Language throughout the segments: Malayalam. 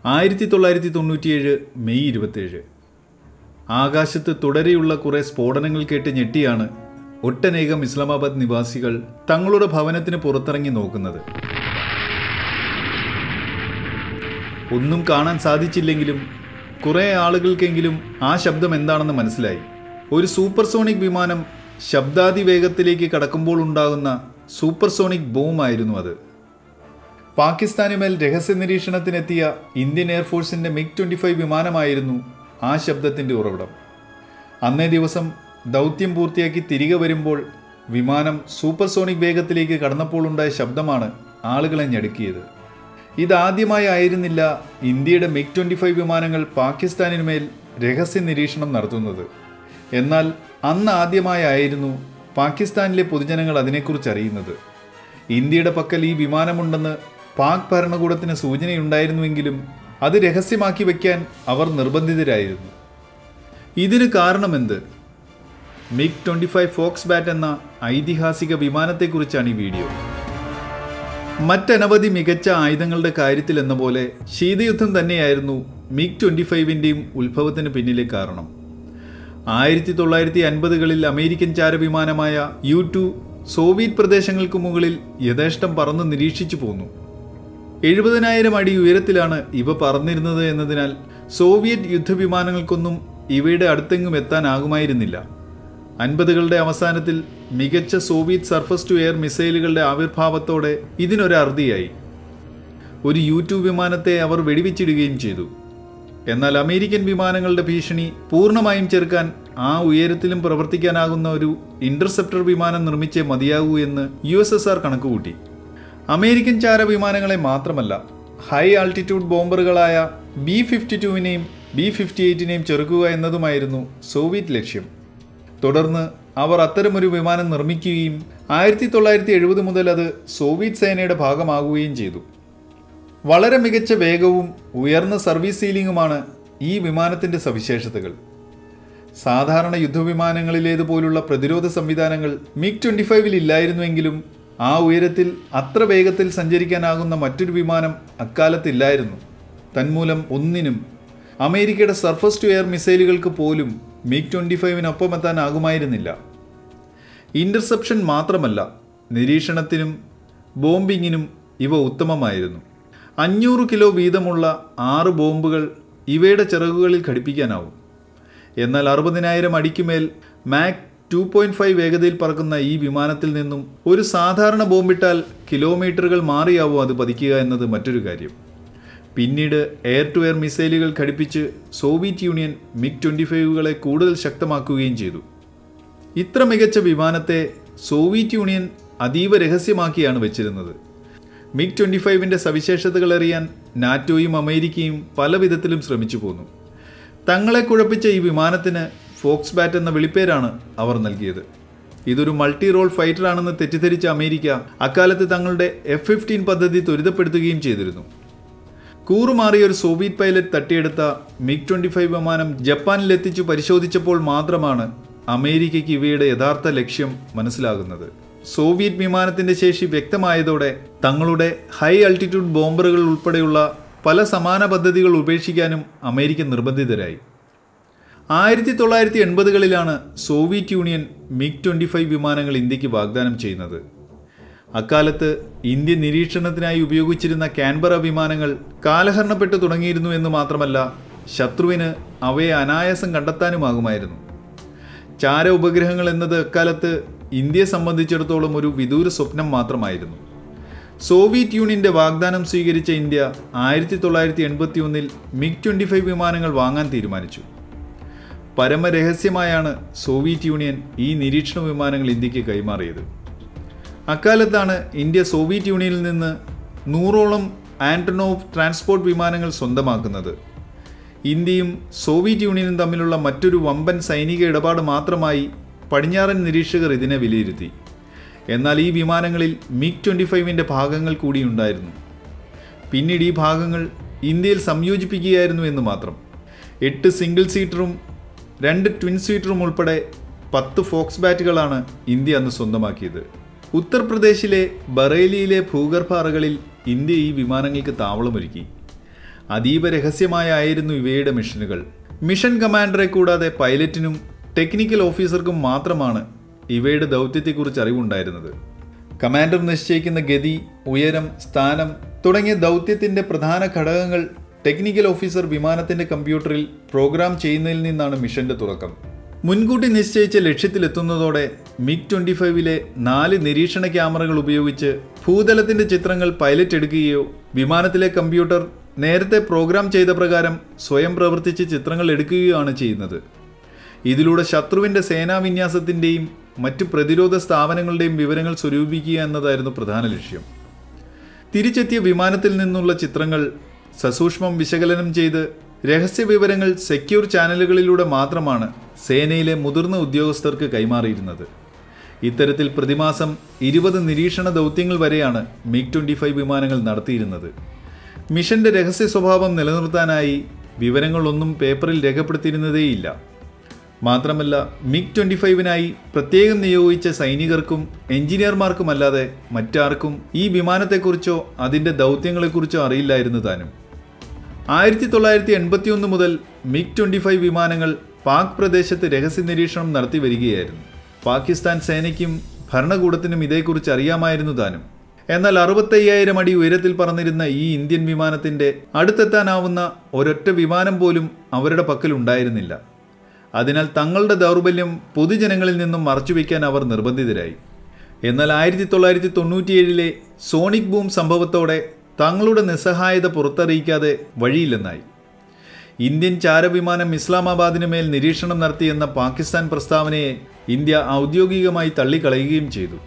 ആയിരത്തി തൊള്ളായിരത്തി തൊണ്ണൂറ്റിയേഴ് മെയ് ഇരുപത്തേഴ് ആകാശത്ത് തുടരെയുള്ള കുറെ സ്ഫോടനങ്ങൾ കേട്ട് ഞെട്ടിയാണ് ഒട്ടനേകം ഇസ്ലാമാബാദ് നിവാസികൾ തങ്ങളുടെ ഭവനത്തിന് പുറത്തിറങ്ങി നോക്കുന്നത് ഒന്നും കാണാൻ സാധിച്ചില്ലെങ്കിലും കുറേ ആളുകൾക്കെങ്കിലും ആ ശബ്ദം എന്താണെന്ന് മനസ്സിലായി ഒരു സൂപ്പർസോണിക് വിമാനം ശബ്ദാതിവേഗത്തിലേക്ക് കടക്കുമ്പോൾ ഉണ്ടാകുന്ന സൂപ്പർസോണിക് ബോം ആയിരുന്നു അത് പാകിസ്ഥാനുമേൽ രഹസ്യ നിരീക്ഷണത്തിനെത്തിയ ഇന്ത്യൻ എയർഫോഴ്സിന്റെ മിഗ് ട്വന്റി ഫൈവ് വിമാനമായിരുന്നു ആ ശബ്ദത്തിന്റെ ഉറവിടം അന്നേ ദിവസം ദൗത്യം പൂർത്തിയാക്കി തിരികെ വരുമ്പോൾ വിമാനം സൂപ്പർസോണിക് വേഗത്തിലേക്ക് കടന്നപ്പോൾ ഉണ്ടായ ശബ്ദമാണ് ആളുകളെ ഞെടുക്കിയത് ഇതാദ്യമായി ആയിരുന്നില്ല ഇന്ത്യയുടെ മിഗ് ട്വന്റി ഫൈവ് വിമാനങ്ങൾ പാകിസ്ഥാനിനുമേൽ രഹസ്യ നിരീക്ഷണം നടത്തുന്നത് എന്നാൽ അന്ന് ആദ്യമായായിരുന്നു പാകിസ്ഥാനിലെ പൊതുജനങ്ങൾ അതിനെക്കുറിച്ച് അറിയുന്നത് ഇന്ത്യയുടെ പക്കൽ ഈ വിമാനമുണ്ടെന്ന് പാക് ഭരണകൂടത്തിന് സൂചനയുണ്ടായിരുന്നുവെങ്കിലും അത് രഹസ്യമാക്കി വയ്ക്കാൻ അവർ നിർബന്ധിതരായിരുന്നു ഇതിന് കാരണമെന്ത് MiG twenty five Foxbat എന്ന ഐതിഹാസിക വിമാനത്തെക്കുറിച്ചാണ് ഈ വീഡിയോ മറ്റനവധി മികച്ച ആയുധങ്ങളുടെ കാര്യത്തിൽ എന്ന പോലെ ശീതയുദ്ധം തന്നെയായിരുന്നു മിഗ് ട്വന്റി ഫൈവിൻ്റെയും ഉത്ഭവത്തിന് പിന്നിലെ കാരണം ആയിരത്തി തൊള്ളായിരത്തി അൻപതുകളിൽ അമേരിക്കൻ ചാരവിമാനമായ യു ടു സോവിയറ്റ് പ്രദേശങ്ങൾക്ക് മുകളിൽ യഥേഷ്ടം പറന്ന് നിരീക്ഷിച്ചു പോന്നു എഴുപതിനായിരം അടി ഉയരത്തിലാണ് ഇവ പറന്നിരുന്നത് എന്നതിനാൽ സോവിയറ്റ് യുദ്ധവിമാനങ്ങൾക്കൊന്നും ഇവയുടെ അടുത്തെങ്ങും എത്താനാകുമായിരുന്നില്ല അൻപതുകളുടെ അവസാനത്തിൽ മികച്ച സോവിയറ്റ് സർഫസ് ടു എയർ മിസൈലുകളുടെ ആവിർഭാവത്തോടെ ഇതിനൊരു അറുതിയായി ഒരു യു ടു വിമാനത്തെ അവർ വെടിവെച്ചിടുകയും ചെയ്തു എന്നാൽ അമേരിക്കൻ വിമാനങ്ങളുടെ ഭീഷണി പൂർണ്ണമായും ചെറുക്കാൻ ആ ഉയരത്തിലും പ്രവർത്തിക്കാനാകുന്ന ഒരു ഇന്റർസെപ്റ്റർ വിമാനം നിർമ്മിച്ചേ മതിയാകൂ എന്ന് യു എസ് എസ് ആർ കണക്കുകൂട്ടി അമേരിക്കൻ ചാര വിമാനങ്ങളെ മാത്രമല്ല ഹൈ ആൾട്ടിറ്റ്യൂഡ് ബോംബറുകളായ ബി ഫിഫ്റ്റി ടുവിനെയും ബി ഫിഫ്റ്റി എയ്റ്റിനെയും ചെറുക്കുക എന്നതുമായിരുന്നു സോവിയറ്റ് ലക്ഷ്യം തുടർന്ന് അവർ അത്തരമൊരു വിമാനം നിർമ്മിക്കുകയും ആയിരത്തി തൊള്ളായിരത്തി എഴുപത് മുതൽ അത് സോവിയറ്റ് സേനയുടെ ഭാഗമാകുകയും ചെയ്തു വളരെ മികച്ച വേഗവും ഉയർന്ന സർവീസ് സീലിംഗുമാണ് ഈ വിമാനത്തിന്റെ സവിശേഷതകൾ സാധാരണ യുദ്ധവിമാനങ്ങളിലേതുപോലുള്ള പ്രതിരോധ സംവിധാനങ്ങൾ മിഗ് ട്വന്റി ഫൈവിൽ ഇല്ലായിരുന്നുവെങ്കിലും ആ ഉയരത്തിൽ അത്ര വേഗത്തിൽ സഞ്ചരിക്കാനാകുന്ന മറ്റൊരു വിമാനം അക്കാലത്തില്ലായിരുന്നു തന്മൂലം ഒന്നിനും അമേരിക്കയുടെ സർഫസ് ടു എയർ മിസൈലുകൾക്ക് പോലും മിഗ് ട്വന്റി ഫൈവിനൊപ്പം എത്താനാകുമായിരുന്നില്ല ഇന്റർസെപ്ഷൻ മാത്രമല്ല നിരീക്ഷണത്തിനും ബോംബിങ്ങിനും ഇവ ഉത്തമമായിരുന്നു അഞ്ഞൂറ് കിലോ വീതമുള്ള ആറ് ബോംബുകൾ ഇവയുടെ ചിറകുകളിൽ ഘടിപ്പിക്കാനാവും എന്നാൽ അറുപതിനായിരം അടിക്കുമേൽ മാക് ടു പോയിന്റ് ഫൈവ് വേഗതയിൽ പറക്കുന്ന ഈ വിമാനത്തിൽ നിന്നും ഒരു സാധാരണ ബോംബിട്ടാൽ കിലോമീറ്ററുകൾ മാറിയാവും അത് പതിക്കുക എന്നത് മറ്റൊരു കാര്യം പിന്നീട് എയർ ടു എയർ മിസൈലുകൾ ഘടിപ്പിച്ച് സോവിയറ്റ് യൂണിയൻ മിഗ് ട്വന്റി ഫൈവുകളെ കൂടുതൽ ശക്തമാക്കുകയും ചെയ്തു ഇത്ര മികച്ച വിമാനത്തെ സോവിയറ്റ് യൂണിയൻ അതീവ രഹസ്യമാക്കിയാണ് വെച്ചിരുന്നത് മിഗ് ട്വന്റി ഫൈവിൻ്റെ സവിശേഷതകൾ അറിയാൻ നാറ്റോയും അമേരിക്കയും പല വിധത്തിലും ശ്രമിച്ചു പോന്നു തങ്ങളെ കുഴപ്പിച്ച ഈ വിമാനത്തിന് ഫോക്സ് ബാറ്റ് എന്ന വിളിപ്പേരാണ് അവർ നൽകിയത് ഇതൊരു മൾട്ടി റോൾ ഫൈറ്ററാണെന്ന് തെറ്റിദ്ധരിച്ച അമേരിക്ക അക്കാലത്ത് തങ്ങളുടെ എഫ് ഫിഫ്റ്റീൻ പദ്ധതി ത്വരിതപ്പെടുത്തുകയും ചെയ്തിരുന്നു കൂറുമാറിയ ഒരു സോവിയറ്റ് പൈലറ്റ് തട്ടിയെടുത്ത മിഗ് ട്വന്റി ഫൈവ് വിമാനം ജപ്പാനിലെത്തിച്ചു പരിശോധിച്ചപ്പോൾ മാത്രമാണ് അമേരിക്കയ്ക്ക് ഇവയുടെ യഥാർത്ഥ ലക്ഷ്യം മനസ്സിലാകുന്നത് സോവിയറ്റ് വിമാനത്തിന്റെ ശേഷി വ്യക്തമായതോടെ തങ്ങളുടെ ഹൈ അൾട്ടിറ്റ്യൂഡ് ബോംബറുകൾ ഉൾപ്പെടെയുള്ള പല സമാന പദ്ധതികൾ ഉപേക്ഷിക്കാനും അമേരിക്ക നിർബന്ധിതരായി ആയിരത്തി തൊള്ളായിരത്തി എൺപതുകളിലാണ് Soviet Union MiG twenty five വിമാനങ്ങൾ ഇന്ത്യക്ക് വാഗ്ദാനം ചെയ്യുന്നത് അക്കാലത്ത് ഇന്ത്യ നിരീക്ഷണത്തിനായി ഉപയോഗിച്ചിരുന്ന കാൻബറ വിമാനങ്ങൾ കാലഹരണപ്പെട്ടു തുടങ്ങിയിരുന്നു എന്ന് മാത്രമല്ല ശത്രുവിന് അവയെ അനായാസം കണ്ടെത്താനുമാകുമായിരുന്നു ചാര ഉപഗ്രഹങ്ങൾ എന്നത് അക്കാലത്ത് ഇന്ത്യയെ സംബന്ധിച്ചിടത്തോളം ഒരു വിദൂര സ്വപ്നം മാത്രമായിരുന്നു സോവിയറ്റ് യൂണിയന്റെ വാഗ്ദാനം സ്വീകരിച്ച ഇന്ത്യ ആയിരത്തി തൊള്ളായിരത്തി എൺപത്തി ഒന്നിൽ മിഗ് ട്വന്റി ഫൈവ് വിമാനങ്ങൾ വാങ്ങാൻ തീരുമാനിച്ചു പരമരഹസ്യമായാണ് സോവിയറ്റ് യൂണിയൻ ഈ നിരീക്ഷണ വിമാനങ്ങൾ ഇന്ത്യക്ക് കൈമാറിയത് അക്കാലത്താണ് ഇന്ത്യ സോവിയറ്റ് യൂണിയനിൽ നിന്ന് നൂറോളം ആന്റണോവ് ട്രാൻസ്പോർട്ട് വിമാനങ്ങൾ സ്വന്തമാക്കുന്നത് ഇന്ത്യയും സോവിയറ്റ് യൂണിയനും തമ്മിലുള്ള മറ്റൊരു വമ്പൻ സൈനിക ഇടപാട് മാത്രമായി പടിഞ്ഞാറൻ നിരീക്ഷകർ ഇതിനെ വിലയിരുത്തി എന്നാൽ ഈ വിമാനങ്ങളിൽ മിഗ് ട്വന്റി ഫൈവിൻ്റെ ഭാഗങ്ങൾ കൂടിയുണ്ടായിരുന്നു പിന്നീട് ഈ ഭാഗങ്ങൾ ഇന്ത്യയിൽ സംയോജിപ്പിക്കുകയായിരുന്നു എന്ന് മാത്രം എട്ട് സിംഗിൾ സീറ്ററും രണ്ട് ട്വിൻ സീറ്ററും ഉൾപ്പെടെ പത്ത് ഫോക്സ് ബാറ്റുകളാണ് ഇന്ത്യ അന്ന് സ്വന്തമാക്കിയത് ഉത്തർപ്രദേശിലെ ബറേലിയിലെ ഭൂഗർഭ അറകളിൽ ഇന്ത്യ ഈ വിമാനങ്ങൾക്ക് താവളമൊരുക്കി അതീവ രഹസ്യമായായിരുന്നു ഇവയുടെ മിഷനുകൾ മിഷൻ കമാൻഡറെ കൂടാതെ പൈലറ്റിനും ടെക്നിക്കൽ ഓഫീസർക്കും മാത്രമാണ് ഇവയുടെ ദൗത്യത്തെക്കുറിച്ച് അറിവുണ്ടായിരുന്നത് കമാൻഡർ നിശ്ചയിക്കുന്ന ഗതി ഉയരം സ്ഥാനം തുടങ്ങിയ ദൗത്യത്തിന്റെ പ്രധാന ഘടകങ്ങൾ ടെക്നിക്കൽ ഓഫീസർ വിമാനത്തിന്റെ കമ്പ്യൂട്ടറിൽ പ്രോഗ്രാം ചെയ്യുന്നതിൽ നിന്നാണ് മിഷന്റെ തുടക്കം മുൻകൂട്ടി നിശ്ചയിച്ച ലക്ഷ്യത്തിലെത്തുന്നതോടെ മിഗ് ട്വന്റി ഫൈവിലെ നാല് നിരീക്ഷണ ക്യാമറകൾ ഉപയോഗിച്ച് ഭൂതലത്തിന്റെ ചിത്രങ്ങൾ പൈലറ്റ് എടുക്കുകയോ വിമാനത്തിലെ കമ്പ്യൂട്ടർ നേരത്തെ പ്രോഗ്രാം ചെയ്ത പ്രകാരം സ്വയം പ്രവർത്തിച്ച് ചിത്രങ്ങൾ എടുക്കുകയോ ആണ് ചെയ്യുന്നത് ഇതിലൂടെ ശത്രുവിന്റെ സേനാവിന്യാസത്തിന്റെയും മറ്റു പ്രതിരോധ സ്ഥാപനങ്ങളുടെയും വിവരങ്ങൾ സ്വരൂപിക്കുക എന്നതായിരുന്നു പ്രധാന ലക്ഷ്യം തിരിച്ചെത്തിയ വിമാനത്തിൽ നിന്നുള്ള ചിത്രങ്ങൾ സസൂക്ഷ്മം വിശകലനം ചെയ്ത് രഹസ്യ വിവരങ്ങൾ സെക്യൂർ ചാനലുകളിലൂടെ മാത്രമാണ് സേനയിലെ മുതിർന്ന ഉദ്യോഗസ്ഥർക്ക് കൈമാറിയിരുന്നത് ഇത്തരത്തിൽ പ്രതിമാസം ഇരുപത് നിരീക്ഷണ ദൗത്യങ്ങൾ വരെയാണ് മിഗ് ട്വൻ്റി ഫൈവ് വിമാനങ്ങൾ നടത്തിയിരുന്നത് മിഷന്റെ രഹസ്യ സ്വഭാവം നിലനിർത്താനായി വിവരങ്ങളൊന്നും പേപ്പറിൽ രേഖപ്പെടുത്തിയിരുന്നതേയില്ല മാത്രമല്ല മിഗ് ട്വൻ്റി ഫൈവിനായി പ്രത്യേകം നിയോഗിച്ച സൈനികർക്കും എഞ്ചിനീയർമാർക്കുമല്ലാതെ മറ്റാർക്കും ഈ വിമാനത്തെക്കുറിച്ചോ അതിൻ്റെ ദൗത്യങ്ങളെക്കുറിച്ചോ അറിയില്ലായിരുന്നു താനും ആയിരത്തി തൊള്ളായിരത്തി എൺപത്തി ഒന്ന് മുതൽ മിഗ് ട്വൻ്റി ഫൈവ് വിമാനങ്ങൾ പാക് പ്രദേശത്ത് രഹസ്യ നിരീക്ഷണം നടത്തി വരികയായിരുന്നു പാകിസ്ഥാൻ സേനയ്ക്കും ഭരണകൂടത്തിനും ഇതേക്കുറിച്ച് അറിയാമായിരുന്നു താനും എന്നാൽ അറുപത്തയ്യായിരം അടി ഉയരത്തിൽ പറന്നിരുന്ന ഈ ഇന്ത്യൻ വിമാനത്തിന്റെ അടുത്തെത്താനാവുന്ന ഒരൊറ്റ വിമാനം പോലും അവരുടെ പക്കൽ ഉണ്ടായിരുന്നില്ല അതിനാൽ തങ്ങളുടെ ദൗർബല്യം പൊതുജനങ്ങളിൽ നിന്നും മറച്ചുവെക്കാൻ അവർ നിർബന്ധിതരായി എന്നാൽ ആയിരത്തി തൊള്ളായിരത്തി തൊണ്ണൂറ്റിയേഴിലെ സോണിക് ബൂം സംഭവത്തോടെ തങ്ങളുടെ നിസ്സഹായത പുറത്തറിയിക്കാതെ വഴിയില്ലെന്നായി ഇന്ത്യൻ ചാരവിമാനം ഇസ്ലാമാബാദിന് മേൽ നിരീക്ഷണം നടത്തിയെന്ന പാകിസ്ഥാൻ പ്രസ്താവനയെ ഇന്ത്യ ഔദ്യോഗികമായി തള്ളിക്കളയുകയും ചെയ്തു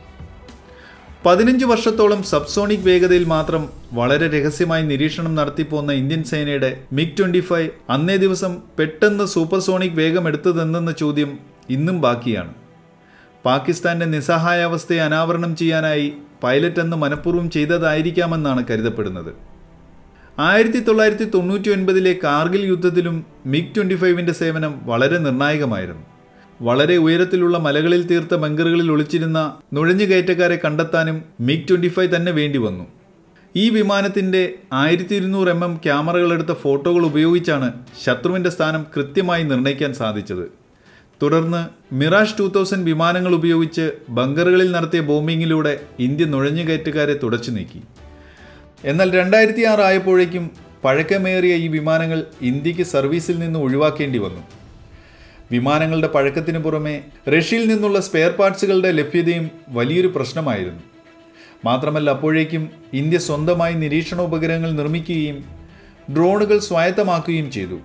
പതിനഞ്ച് വർഷത്തോളം സബ്സോണിക് വേഗതയിൽ മാത്രം വളരെ രഹസ്യമായി നിരീക്ഷണം നടത്തിപ്പോന്ന ഇന്ത്യൻ സേനയുടെ മിഗ് ട്വന്റി ഫൈവ് അന്നേ ദിവസം പെട്ടെന്ന് സൂപ്പർസോണിക് വേഗം എടുത്തതെന്ന ചോദ്യം ഇന്നും ബാക്കിയാണ് പാകിസ്ഥാന്റെ നിസ്സഹായാവസ്ഥയെ അനാവരണം ചെയ്യാനായി പൈലറ്റ് എന്ന് മനഃപൂർവ്വം ചെയ്തതായിരിക്കാമെന്നാണ് കരുതപ്പെടുന്നത് ആയിരത്തി തൊള്ളായിരത്തി തൊണ്ണൂറ്റി ഒൻപതിലെ കാർഗിൽ യുദ്ധത്തിലും മിഗ് ട്വന്റി ഫൈവിന്റെ സേവനം വളരെ നിർണായകമായിരുന്നു വളരെ ഉയരത്തിലുള്ള മലകളിൽ തീർത്ത ബങ്കറുകളിൽ ഒളിച്ചിരുന്ന നുഴഞ്ഞുകയറ്റക്കാരെ കണ്ടെത്താനും മിഗ് ട്വന്റി ഫൈവ് തന്നെ വേണ്ടി വന്നു ഈ വിമാനത്തിന്റെ ആയിരത്തി ഇരുന്നൂറ് എം എം ക്യാമറകളെടുത്ത ഫോട്ടോകൾ ഉപയോഗിച്ചാണ് ശത്രുവിന്റെ സ്ഥാനം കൃത്യമായി നിർണ്ണയിക്കാൻ സാധിച്ചത് തുടർന്ന് മിറാഷ് ടു തൗസൻഡ് വിമാനങ്ങൾ ഉപയോഗിച്ച് ബങ്കറുകളിൽ നടത്തിയ ബോംബിങ്ങിലൂടെ ഇന്ത്യ നുഴഞ്ഞുകയറ്റക്കാരെ തുടച്ചു നീക്കി എന്നാൽ രണ്ടായിരത്തി ആറ് ആയപ്പോഴേക്കും പഴക്കമേറിയ ഈ വിമാനങ്ങൾ ഇന്ത്യക്ക് സർവീസിൽ നിന്ന് ഒഴിവാക്കേണ്ടി വന്നു വിമാനങ്ങളുടെ പഴക്കത്തിന് പുറമെ റഷ്യയിൽ നിന്നുള്ള സ്പെയർ പാർട്സുകളുടെ ലഭ്യതയും വലിയൊരു പ്രശ്നമായിരുന്നു മാത്രമല്ല അപ്പോഴേക്കും ഇന്ത്യ സ്വന്തമായി നിരീക്ഷണ ഉപഗ്രഹങ്ങൾ നിർമ്മിക്കുകയും ഡ്രോണുകൾ സ്വായത്തമാക്കുകയും ചെയ്തു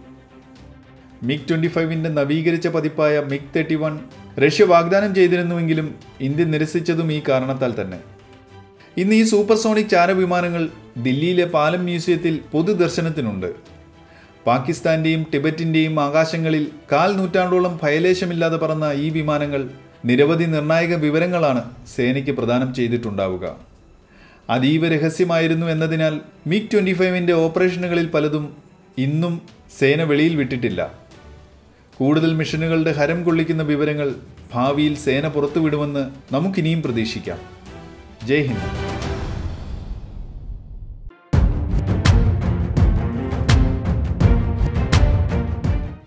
മിഗ് ട്വൻ്റി ഫൈവിൻ്റെ നവീകരിച്ച പതിപ്പായ മിഗ് തേർട്ടി വൺ റഷ്യ വാഗ്ദാനം ചെയ്തിരുന്നുവെങ്കിലും ഇന്ത്യ നിരസിച്ചതും ഈ കാരണത്താൽ തന്നെ ഇന്ന് ഈ സൂപ്പർസോണിക് ചാരവിമാനങ്ങൾ ദില്ലിയിലെ പാലം മ്യൂസിയത്തിൽ പൊതുദർശനത്തിനുണ്ട് പാകിസ്ഥാന്റെയും ടിബറ്റിന്റെയും ആകാശങ്ങളിൽ കാൽ നൂറ്റാണ്ടോളം ഭയലേശമില്ലാതെ പറന്ന ഈ വിമാനങ്ങൾ നിരവധി നിർണായക വിവരങ്ങളാണ് സേനയ്ക്ക് പ്രദാനം ചെയ്തിട്ടുണ്ടാവുക അതീവ രഹസ്യമായിരുന്നു എന്നതിനാൽ മിഗ് ട്വൻ്റി ഫൈവിൻ്റെ ഓപ്പറേഷനുകളിൽ പലതും ഇന്നും സേന വെളിയിൽ വിട്ടിട്ടില്ല കൂടുതൽ മിഷനുകളുടെ ഹരം കൊള്ളിക്കുന്ന വിവരങ്ങൾ ഭാവിയിൽ സേന പുറത്തുവിടുമെന്ന് നമുക്കിനിയും പ്രതീക്ഷിക്കാം ജയ് ഹിന്ദ്